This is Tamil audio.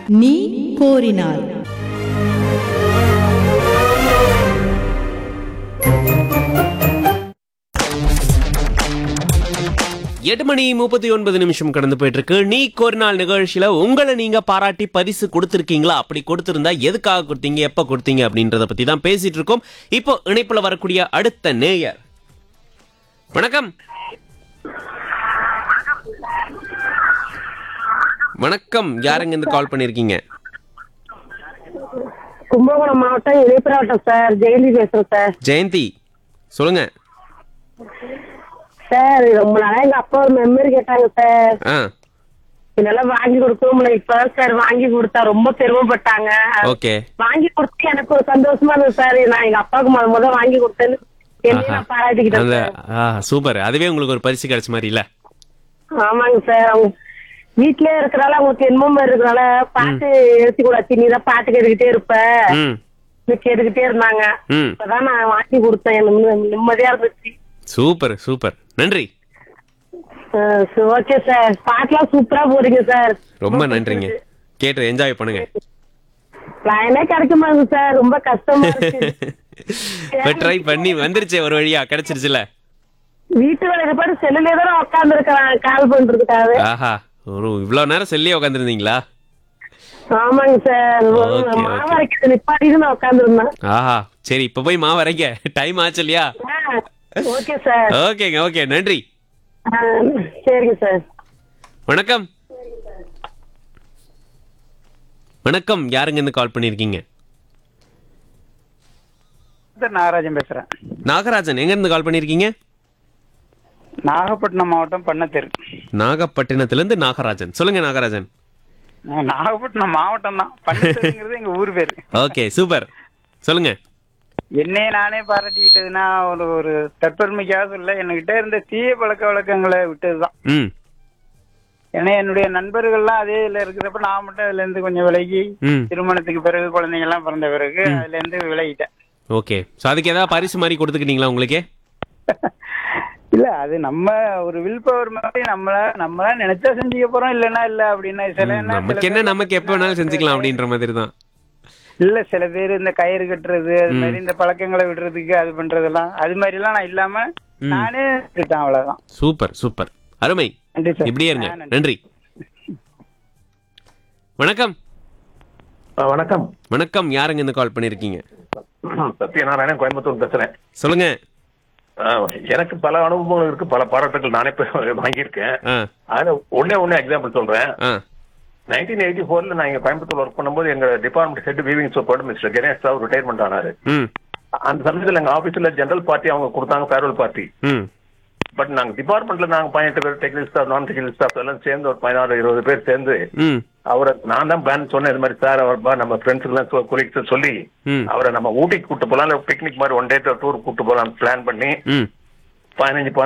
நீ கோரினால் எட்டு மணி முப்பத்தி ஒன்பது நிமிஷம் கடந்து போயிட்டு இருக்கு நீ ஒரு நாள் நிகழ்ச்சியில உங்களை நீங்க பாராட்டி பரிசு கொடுத்திருக்கீங்களா அப்படி கொடுத்திருந்தா எதுக்காக கொடுத்தீங்க எப்ப கொடுத்தீங்க அப்படின்றத பத்தி தான் பேசிட்டு இருக்கோம் இப்போ இணைப்புல வரக்கூடிய அடுத்த நேயர் வணக்கம் வணக்கம் யாருங்க இருந்து கால் பண்ணிருக்கீங்க கும்பகோணம் மாவட்டம் இணைப்பிராவட்டம் சார் ஜெயந்தி பேசுறேன் சார் ஜெயந்தி சொல்லுங்க சார் ரொம்ப நாளா எங்க அப்பா ஒரு மெமரி கேட்டாங்க சார் ஆ இதெல்லாம் வாங்கி கொடுக்கவும் இப்பதான் சார் வாங்கி கொடுத்தா ரொம்ப பெருமைப்பட்டாங்க ஓகே வாங்கி கொடுத்து எனக்கு ஒரு சந்தோஷமா இருந்தது சார் நான் எங்க அப்பாவுக்கு முத முத வாங்கி கொடுத்தேன்னு என்னையும் நான் பாராட்டிக்கிட்டேன் அந்த சார். ஆ சூப்பர் அதுவே உங்களுக்கு ஒரு பரிசு கிடைச்ச மாதிரி இல்ல ஆமாங்க சார் அவங்க வீட்லயே இருக்கிறனால அவங்களுக்கு என்னமோ மாதிரி இருக்கிறனால பாட்டு எழுதி கூடாச்சு நீ தான் பாட்டு கேட்டுக்கிட்டே இருப்ப ம் நீ கேட்டுக்கிட்டே இருந்தாங்க ம் இப்பதான் நான் வாங்கி கொடுத்தேன் எனக்கு நிம்ம- நிம்மதியா இருந்துச்சு சூப்பர் சூப்பர் நன்றி ஓகே சார் பாட்டுலாம் சூப்பரா போறீங்க சார் ரொம்ப நன்றிங்க கேட்டு என்ஜாய் பண்ணுங்க லைனே கிடைக்க மாட்டேங்குது சார் ரொம்ப கஷ்டமா இருக்கு இப்ப ட்ரை பண்ணி வந்துருச்சே ஒரு வழியா கிடைச்சிருச்சுல வீட்டு வேலையில பாட்டு செல்லுலே தான் உட்கார்ந்து இருக்கிறேன் கால் பண்றதுக்காக ஆஹா ஒரு இவ்வளவு நேரம் செல்லியே உட்காந்துருந்தீங்களா ஆமாங்க சார் Okay, okay. மாவரைக்கிறது நிப்பாட்டிட்டு நான் உட்காந்துருந்தேன் ஆஹா சரி இப்ப போய் மா வரைங்க டைம் ஆச்சு இல்லையா ஓகே சார் ஓகேங்க ஓகே நன்றி ஆ, சரிங்க சார் வணக்கம் வணக்கம் யாருங்க இருந்து கால் பண்ணிருக்கீங்க சார் நாகராஜன் பேசுறேன் நாகராஜன் எங்க இருந்து கால் பண்ணிருக்கீங்க நாகப்பட்டினம் மாவட்டம் பண்ணத்தெரு நாகப்பட்டினத்துல இருந்து நாகராஜன் சொல்லுங்க நாகராஜன் நான் நாகப்பட்டினம் மாவட்டம் தான் பண்ணத்தெருங்கிறது எங்க ஊர் பேரு ஓகே சூப்பர் சொல்லுங்க என்னையே நானே பாராட்டிக்கிட்டதுன்னா ஒரு ஒரு தற்பெருமைக்காக சொல்ல என்கிட்ட இருந்த தீய பழக்க வழக்கங்களை விட்டதுதான் ம் ஏன்னா என்னுடைய நண்பர்கள்லாம் அதே இதுல இருக்கிறப்ப நான் மட்டும் அதுல இருந்து கொஞ்சம் விலகி ம் திருமணத்துக்கு பிறகு குழந்தைங்க எல்லாம் பிறந்த பிறகு அதுல இருந்து விலகிட்டேன் ஓகே ஸோ அதுக்கு ஏதாவது பரிசு மாதிரி கொடுத்துக்கிட்டீங்களா உங்களுக்கே இல்ல அது நம்ம ஒரு வில் பவர் மாதிரி நம்மள நம்மளா நினைச்சா செஞ்சுக்க போறோம் இல்லன்னா இல்ல அப்படின்னா சில ம், என்ன நமக்கு சில என்ன பேர் நமக்கு எப்போ வேணாலும் செஞ்சுக்கலாம் அப்படின்ற மாதிரி தான் இல்ல சில பேர் இந்த கயிறு கட்டுறது அது மாதிரி இந்த பழக்கங்களை விடுறதுக்கு அது பண்றதெல்லாம் அது மாதிரி எல்லாம் நான் இல்லாம நானே விட்டுட்டேன் அவ்வளவுதான் சூப்பர் சூப்பர் அருமை நன்றி சார் இப்படியே இருங்க ஆ, நன்றி. நன்றி வணக்கம் ஆ, வணக்கம் வணக்கம் யாருங்க இருந்து கால் பண்ணிருக்கீங்க சத்யநாராயணன் கோயம்புத்தூர் பேசுறேன் சொல்லுங்க ஆ, எனக்கு பல அனுபவங்கள் இருக்கு பல பாராட்டுகள் நானே போய் வாங்கியிருக்கேன் ஆ அதுல ஒண்ணே ஒண்ணு எக்ஸாம்பிள் சொல்றேன் ஆ நைன்டீன் எயிட்டி ஃபோர்ல நான் இங்க கோயம்புத்தூர் ஒர்க் பண்ணும்போது எங்க department head weaving super mister Ganesh Rao retirement ஆனாரு ம் அந்த சமயத்துல எங்க ஆபீஸ்ல ஜெனரல் பார்ட்டி அவங்க கொடுத்தாங்க ஃபேர்வெல் பார்ட்டி ம் பட் நாங்க டிபார்ட்மெண்ட்ல நாங்க பதினெட்டு பேர் டெக்னிக்கல் ஸ்டாஃப் நான் டெக்னிக்கல் ஸ்டாஃப் எல்லாம் சேர்ந்து ஒரு பதினாறு இருபது பேர் சேர்ந்து ம் அவரை நான் தான் பிளான் சொன்னேன் இது மாதிரி சார் அவர் பா நம்ம ஃப்ரெண்ட்ஸ் எல்லாம் கொலீக்ஸ் சொல்லி ம் அவரை நம்ம ஊட்டிக்கு கூட்டு போலாம் பிக்னிக் மாதிரி ஒன் டே டூர் கூட்டு போலாம் பிளான் பண்ணி ம் பதினஞ்சு